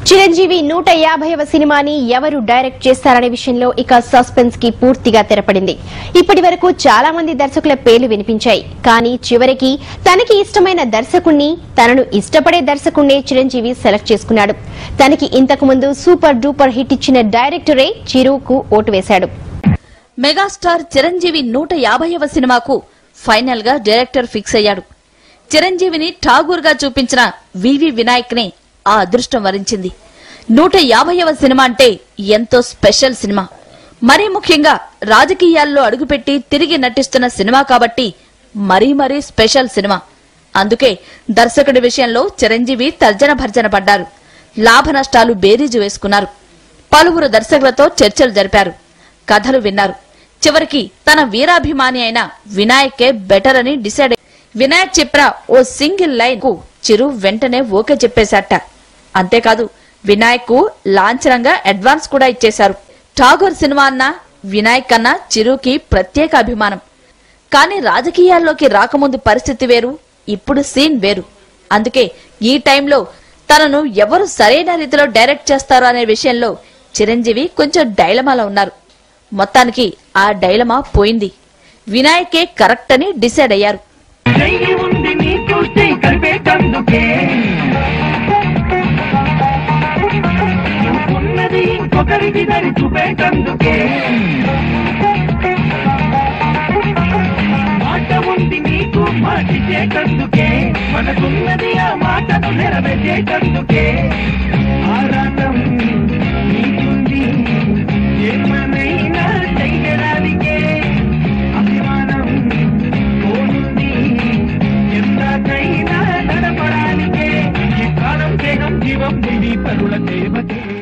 చిరంజీవి నూట యాభైవ సినిమాని ఎవరు డైరెక్ట్ చేస్తారనే విషయంలో ఇక సస్పెన్స్ కి పూర్తిగా తెరపడింది ఇప్పటి వరకు చాలా మంది దర్శకుల పేర్లు వినిపించాయి కానీ చివరికి తనకి ఇష్టమైన దర్శకుణ్ణి తనను ఇష్టపడే దర్శకుణ్ణే చిరంజీవి సెలెక్ట్ చేసుకున్నాడు తనకి ఇంతకు ముందు సూపర్ డూపర్ హిట్ ఇచ్చిన డైరెక్టరే చిరుకు ఓటు వేశాడు మెగాస్టార్ చిరంజీవి నూట యాభైవ సినిమాకు ఫైనల్ గా డైరెక్టర్ ఫిక్స్ అయ్యాడు చిరంజీవిని ఠాగూర్ గా చూపించిన వివి వినాయక్ ని ఆ అదృష్టం వరించింది నూట యాభైవ సినిమా అంటే ఎంతో స్పెషల్ సినిమా మరీ ముఖ్యంగా రాజకీయాల్లో అడుగుపెట్టి తిరిగి నటిస్తున్న సినిమా కాబట్టి మరీ మరీ స్పెషల్ సినిమా అందుకే దర్శకుడి విషయంలో చిరంజీవి తర్జన భర్జన పడ్డారు లాభ నష్టాలు బేరీజు వేసుకున్నారు పలువురు దర్శకులతో చర్చలు జరిపారు కథలు విన్నారు చివరికి తన వీరాభిమాని అయిన వినాయకే బెటర్ అని డిసైడ్ అయ్యి- వినాయక్ చెప్పిన ఓ సింగిల్ లైన్ కు చిరు వెంటనే ఓకే చెప్పేశాట అంతేకాదు వినాయక్ కు లాంఛనంగా అడ్వాన్స్ కూడా ఇచ్చేశారు ఠాగూర్ సినిమా అన్న వినాయక్ అన్న చిరుకి ప్రత్యేక అభిమానం కానీ రాజకీయాల్లోకి రాకముందు పరిస్థితి వేరు ఇప్పుడు సీన్ వేరు అందుకే ఈ టైంలో తనను ఎవరు సరైన రీతిలో డైరెక్ట్ చేస్తారు అనే విషయంలో చిరంజీవి కొంచెం డైలమాలో ఉన్నారు మొత్తానికి ఆ డైలమా పోయింది వినాయకే కరెక్ట్ అని డిసైడ్ అయ్యారు చెయ్యి ఉంది నీకు చెయ్యి కలిపేటందుకే ఉన్నది ఇంకొకరికి దాన్ని చూపేటందుకే మాట ఉంది నీకు మాటిచ్చేటందుకే మనకున్నది ఆ మాటను నెరవేర్చేటందుకే ఆరాటం నీకుంది ఏమనైనా చెయ్యడానికే అభిమానం పోనుంది ఎందాకైనా నడపడానికే ఈ ప్రాణం దేహం జీవం దివి పరుల సేవకే